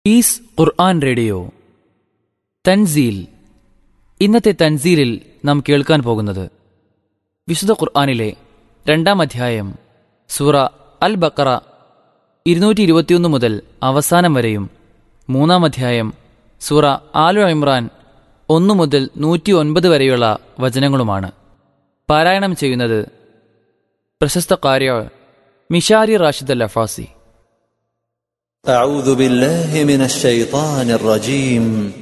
piece ഖുർആൻ radio തൻസീൽ ഇന്നത്തെ തൻസീലിൽ നാം കേൾക്കാൻ പോകുന്നത് വിശുദ്ധ ഖുർആനിലെ രണ്ടാം അധ്യായം സൂറ അൽ ബക്കറ ഇരുന്നൂറ്റി ഇരുപത്തിയൊന്ന് മുതൽ അവസാനം വരെയും മൂന്നാം അധ്യായം സൂറ ആലു ഇമ്രാൻ ഒന്നു മുതൽ നൂറ്റി ഒൻപത് വരെയുള്ള വചനങ്ങളുമാണ് പാരായണം ചെയ്യുന്നത് പ്രശസ്ത കാര്യ മിഷാരി റാഷിദ് അൽ അഫാസി أعوذ بالله من الشيطان الرجيم